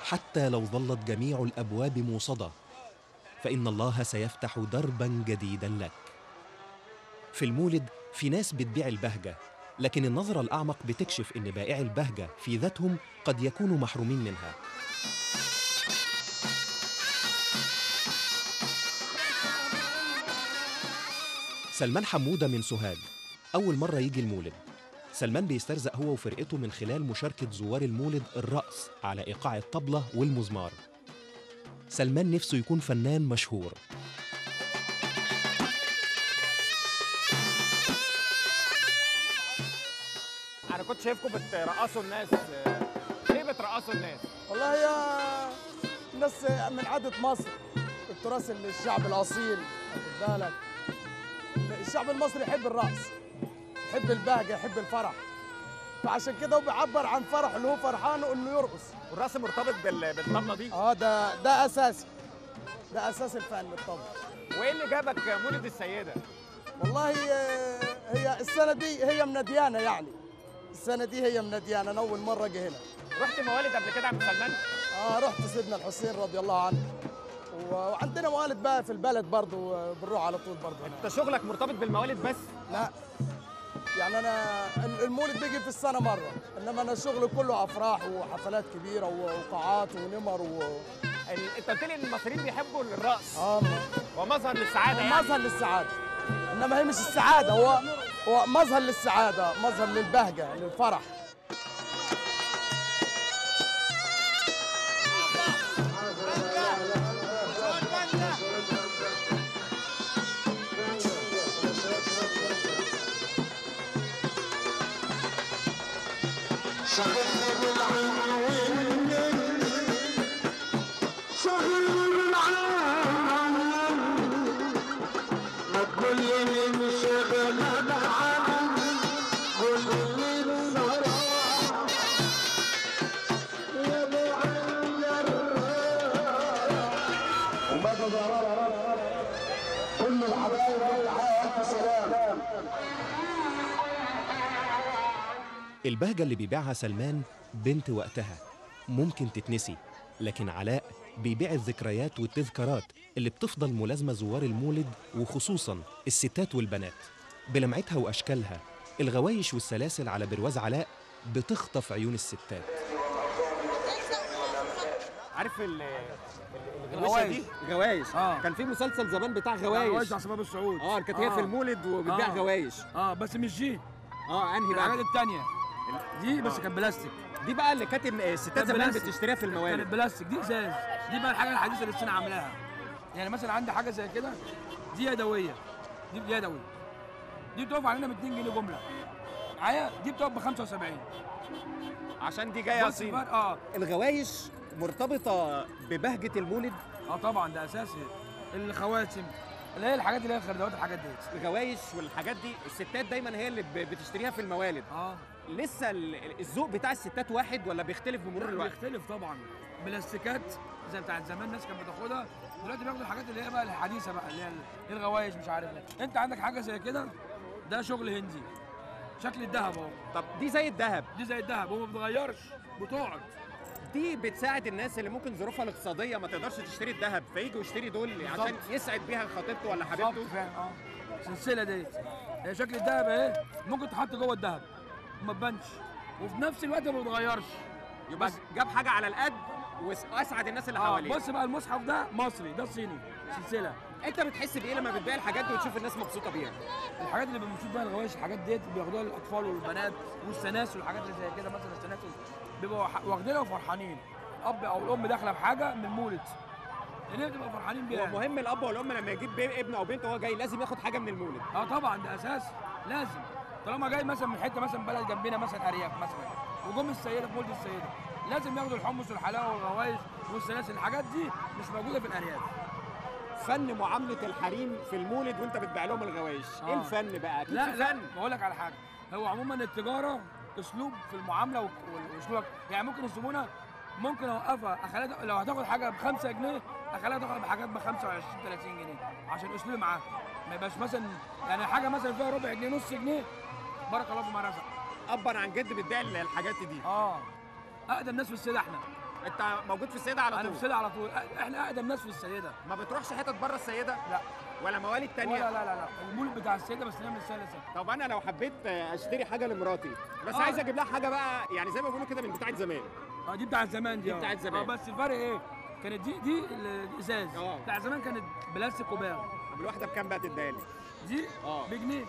حتى لو ظلت جميع الابواب موصده فان الله سيفتح دربا جديدا لك في المولد في ناس بتبيع البهجه لكن النظره الاعمق بتكشف ان بائعي البهجه في ذاتهم قد يكونوا محرومين منها سلمان حموده من سوهاج اول مره يجي المولد سلمان بيسترزق هو وفرقته من خلال مشاركة زوار المولد الرقص على إيقاع الطبلة والمزمار سلمان نفسه يكون فنان مشهور انا كنت شايفكم بترقصوا الناس ليه بترقصوا الناس والله يا الناس من عادة مصر التراث الشعب الأصيل واخد بالك الشعب المصري يحب الرقص يحب البهجة يحب الفرح فعشان كده هو بيعبر عن فرح اللي هو فرحان انه يرقص والرقص مرتبط بال- بالطبله دي اه ده ده اساسي ده اساس الفن الطبل وايه اللي جابك مولد السيده والله آه، هي السنة دي هي مناديانا يعني السنة دي هي مناديانا أنا أول مرة أجي هنا رحت موالد قبل كده يا عم سلمان اه رحت سيدنا الحسين رضي الله عنه و- وعندنا موالد بقى في البلد برضو آه، بنروح على طول برضو هناك. انت شغلك مرتبط بالموالد بس لا يعني انا ال- المولد بيجي في السنه مره انما انا شغلي كله افراح وحفلات كبيره وقاعات ونمر و ال- انت قلت لي ان المصريين بيحبوا الرقص اه ومظهر للسعاده يعني مظهر للسعاده انما هي مش السعاده هو هو مظهر للسعاده مظهر للبهجه للفرح البهجة اللي بيبيعها سلمان بنت وقتها ممكن تتنسي لكن علاء بيبيع الذكريات والتذكارات اللي بتفضل ملازمة زوار المولد وخصوصا الستات والبنات بلمعتها وأشكالها الغوايش والسلاسل على برواز علاء بتخطف عيون الستات عارف ال الغوايش. الغوايش دي غوايش آه. كان في مسلسل زمان بتاع غوايش غوايش على شباب السعود اه كانت هي في المولد وبتبيع آه. غوايش اه بس مش دي اه انهي الحاجات بقى التانية دي بس كانت بلاستيك دي بقى اللي كانت الستات كانت زمان بلاستيك. بتشتريها في كانت الموالد بلاستيك دي ازاز دي بقى الحاجه الحديثه اللي الصين عاملاها يعني مثلا عندي حاجه زي كده دي يدويه دي يدوي دي بتقف علينا ب 2 جنيه جمله معايا دي بتقف ب 75 عشان دي جايه بص صين الفرق اه الغوايش مرتبطه ببهجه المولد اه طبعا ده اساسي الخواتم اللي هي الحاجات اللي هي الخردوات الحاجات ديت الغوايش والحاجات دي الستات دايما هي اللي ب- بتشتريها في الموالد اه لسه ال- الذوق بتاع الستات واحد ولا بيختلف بمرور الوقت بيختلف طبعا بلاستيكات زي بتاعت زمان الناس كانت بتاخدها دلوقتي بياخدوا الحاجات اللي هي بقى الحديثه بقى اللي هي ال- الغوايش مش عارف ايه انت عندك حاجه زي كده ده شغل هندي شكل الذهب اهو طب دي زي الذهب دي زي الذهب وما بتغيرش بتقعد دي بتساعد الناس اللي ممكن ظروفها الاقتصاديه ما تقدرش تشتري الذهب فيجوا يشتري دول عشان بالظبط. يسعد بيها خطيبته ولا بالظبط حبيبته فعلا اه السلسله ديت هي شكل الذهب اهي ممكن تحط جوه الذهب وما تبانش وفي نفس الوقت ما بتغيرش يبقى بس- جاب حاجه على القد واسعد الناس اللي اه حواليه بص بقى المصحف ده مصري ده صيني سلسله انت بتحس بايه لما بتبيع الحاجات دي وتشوف الناس مبسوطه بيها الحاجات اللي بنشوف بقى الغوايش الحاجات ديت بياخدوها للاطفال والبنات والسناسل والحاجات اللي زي كده مثلا السناسل بيبقوا ح- واخدينها وفرحانين الاب او الام داخله بحاجه من المولد ليه بتبقى فرحانين هو بيها مهم الاب والام لما يجيب بي- ابن او بنت وهو جاي لازم ياخد حاجه من المولد اه طبعا ده اساس لازم طالما جاي مثلا من حته مثلا بلد جنبنا مثلا ارياف مثلا وجم السيده في مولد السيده لازم ياخدوا الحمص والحلاوه والغوايش والسلاسل الحاجات دي مش موجوده في الارياف فن معامله الحريم في المولد وانت بتبيع لهم الغوايش ايه آه. الفن بقى اكيد لا في لا فن بقول لك على حاجه هو عموما التجاره اسلوب في المعامله وك- وال- واسلوبك يعني ممكن الزبونه ممكن اوقفها اخليها لو هتاخد حاجه ب 5 جنيه اخليها تاخد بحاجات ب 25 30 جنيه عشان اسلوبي معاها ما يبقاش مثلا يعني حاجه مثلا فيها ربع جنيه نص جنيه بارك الله فيما رزق ابا عن جد بتبيع ال- الحاجات دي اه اقدم ناس في السيده احنا انت موجود في السيده على انا طول في السيده على طول أ- احنا اقدم ناس في السيده ما بتروحش حتت بره السيده لا ولا موالد تانية ولا لا لا لا المول بتاع السيده بس نعمل السيده لسه طب انا لو حبيت اشتري حاجه لمراتي بس آه. عايز اجيب لها حاجه بقى يعني زي ما بيقولوا كده من بتاعه زمان اه دي بتاعت زمان دي دي آه. بتاعت زمان. اه بس الفرق ايه؟ كانت دي دي الازاز اه. بتاع زمان كانت بلاستيك وباغ طب الواحده بكام بقى تديها لي دي اه. بجنيه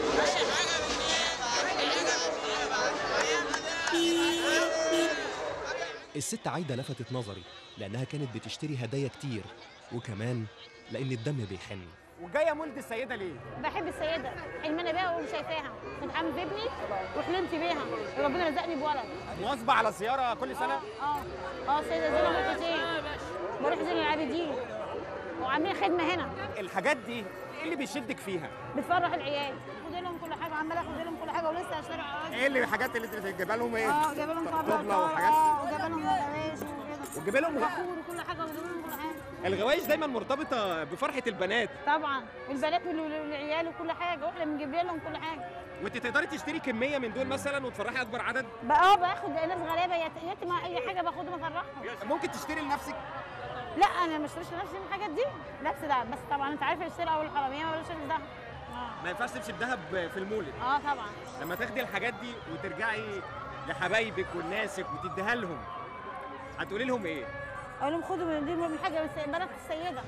الست عايدة لفتت نظري لأنها كانت بتشتري هدايا كتير وكمان لأن الدم بيحن وجايه مولد السيده ليه بحب السيدة حلمانة بيها وشايفاها كنت عامل في ابني وحلمت بيها ربنا رزقني بولد مواظبه على زياره كل سنه اه اه السيدة زينب الحسين بروح زين العابدين وعاملين خدمة هنا الحاجات دي ايه اللي بيشدك فيها بتفرح العيال خد لهم كل حاجة عمالة اخد لهم كل حاجة ولسه هشتري عرايس ايه اللي الحاجات اللي انت بتجيبها لهم ايه اه جايبه لهم طبلة طبلة وحاجات اه وجايبه لهم غوايش وكده وتجيب لهم بخور وكل حاجة وجايبه لهم كل حاجة الغوايش دايما مرتبطه بفرحه البنات طبعا والبنات وال- والعيال وكل حاجة واحنا بنجيب لهم كل حاجة وانت تقدري تشتري كميه من دول مثلا وتفرحي اكبر عدد بقى اه باخد ناس غلابة يا يا ما اي حاجة باخدهم افرحهم ممكن تشتري لنفسك لا انا ما اشتريش لنفسي من الحاجات دي لبس ده بس طبعا انت عارف السرقه والحراميه ما بلاش ده اه ما ينفعش تمشي بذهب في المولد اه طبعا لما تاخدي الحاجات دي وترجعي لحبايبك ولناسك وتديها لهم هتقولي لهم ايه اقول لهم خدوا من دي من حاجه بس بنات السيده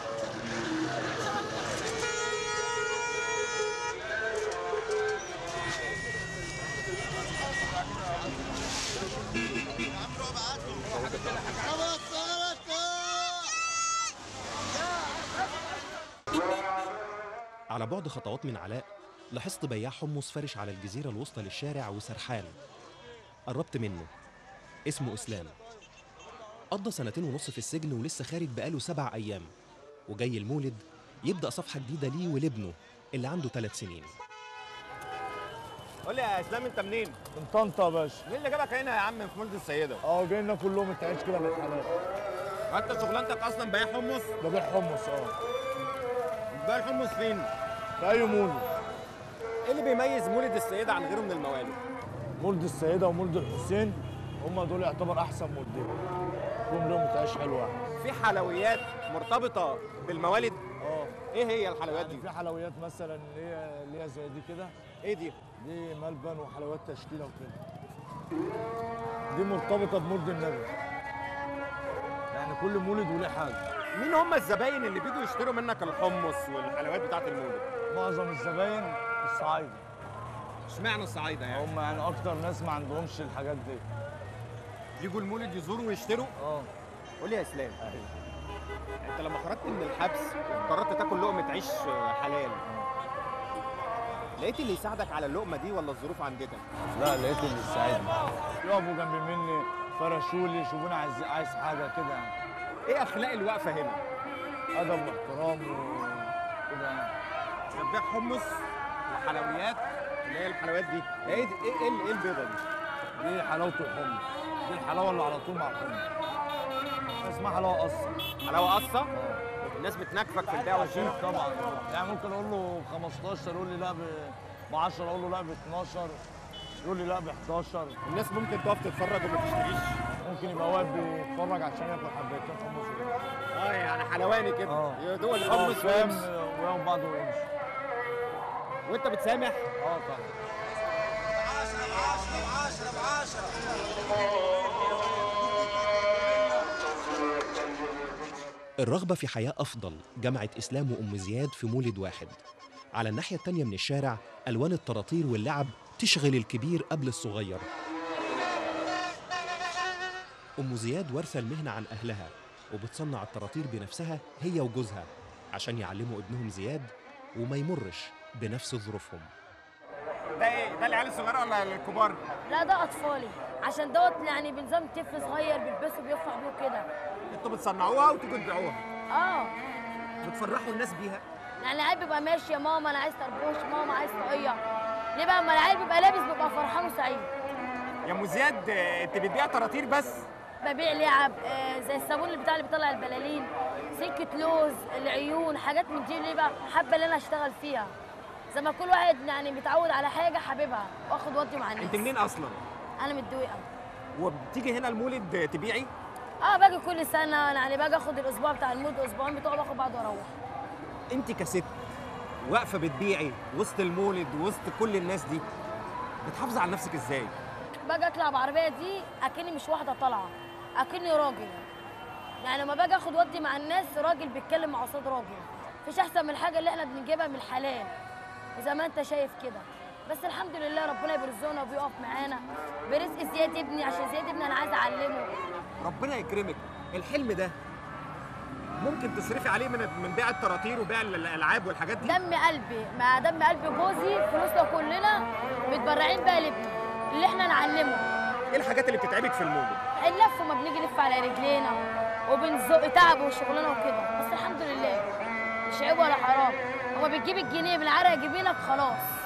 على بعد خطوات من علاء لاحظت بياع حمص فرش على الجزيرة الوسطى للشارع وسرحان قربت منه اسمه إسلام قضى سنتين ونص في السجن ولسه خارج بقاله سبع أيام وجاي المولد يبدأ صفحة جديدة ليه ولابنه اللي عنده ثلاث سنين قول لي يا اسلام انت منين من طنطا يا باشا مين اللي جابك هنا يا عم في مولد السيده اه جاي لنا كلهم التعيش كده من الحلال انت شغلانتك اصلا بيع حمص ببيع حمص اه بيع الحمص فين في اي مولد ايه اللي بيميز مولد السيده عن غيره من الموالد مولد السيده ومولد الحسين هم دول يعتبر احسن مولدين فيهم لهم تعيش حلوه في حلويات مرتبطه بالموالد اه ايه هي الحلويات دي في حلويات مثلا اللي هي اللي هي زي دي كده ايه دي دي ملبن وحلويات تشكيله وكده دي مرتبطه بمولد النبي يعني كل مولد وليه حاجه مين هم الزباين اللي بيجوا يشتروا منك الحمص والحلويات بتاعه المولد معظم الزباين الصعايده اشمعنى الصعايده يعني هم يعني اكتر ناس ما عندهمش الحاجات دي يجوا المولد يزوروا ويشتروا اه قول لي يا اسلام انت لما خرجت من الحبس وقررت تاكل لقمه عيش حلال لقيت اللي يساعدك على اللقمه دي ولا الظروف عندك لا لقيت اللي يساعدني يقفوا جنب مني فرشوا لي يشوفوني عايز عايز حاجه كده يعني ايه اخلاق الوقفه هنا ادب واحترام وكده يعني بتبيع حمص وحلويات اللي هي الحلويات دي ايه ايه ايه, إيه البيضه دي دي حلاوه الحمص دي الحلاوه اللي على طول مع الحمص اسمها حلاوه قصه حلاوه قصه الناس بتنكفك في البيع اكيد والشراء طبعا يعني ممكن اقول له 15 يقول لي لا ب 10 اقول له لا ب 12 يقول لي لا ب 11 الناس ممكن تقف تتفرج وما تشتريش ممكن يبقى واقف بيتفرج عشان ياكل حبايتين حمص وكده. اه يعني حلواني كده اه يدوق اه الحمص فاهم ويمشي. وياخد بعضه ويمشي وانت بتسامح اه طبعا الرغبة في حياة أفضل جمعت إسلام وأم زياد في مولد واحد على الناحية التانية من الشارع ألوان الطراطير واللعب تشغل الكبير قبل الصغير أم زياد وارثة المهنة عن أهلها وبتصنع الطراطير بنفسها هي وجوزها عشان يعلموا ابنهم زياد وما يمرش بنفس ظروفهم ده ايه ده العيال الصغيره ولا الكبار لا ده اطفالي عشان دوت يعني بنظام طفل صغير بيلبسه بيرفع بيه كده انتوا بتصنعوها وتيجوا تبيعوها اه بتفرحوا الناس بيها يعني العيل بيبقى ماشي يا ماما انا عايز طربوش ماما عايز طاقيه ليه بقى اما العيل بيبقى لابس بيبقى فرحان وسعيد يا ام زياد آه، انت بتبيع طراطير بس ببيع لعب آه زي الصابون اللي بتاع اللي بيطلع البلالين سكه لوز العيون حاجات من دي ليه بقى حابه اللي انا اشتغل فيها زي ما كل واحد يعني بيتعود على حاجه حاببها واخد وقتي مع الناس انت منين اصلا انا من الدويقه وبتيجي هنا المولد تبيعي اه باجي كل سنه يعني باجي اخد الاسبوع بتاع المود اسبوعين بتوع باخد بعض واروح انت كست واقفه بتبيعي وسط المولد وسط كل الناس دي بتحافظي على نفسك ازاي باجي اطلع بعربيه دي اكني مش واحده طالعه اكني راجل يعني لما باجي اخد ودي مع الناس راجل بيتكلم مع قصاد راجل مفيش احسن من الحاجه اللي احنا بنجيبها من الحلال وزي ما انت شايف كده بس الحمد لله ربنا بيرزقنا وبيقف معانا برزق زياد ابني عشان زياد ابني انا عايزه اعلمه ربنا يكرمك الحلم ده ممكن تصرفي عليه من من بيع الطراطير وبيع ال- الالعاب والحاجات دي دم قلبي مع دم قلبي جوزي فلوسنا كلنا متبرعين بقى لابني اللي احنا نعلمه ايه الحاجات اللي بتتعبك في المولد اللف وما بنيجي نلف على رجلينا وبنزق تعب وشغلنا وكده بس الحمد لله مش عيب ولا حرام هما بتجيب الجنيه بالعرق جبينك خلاص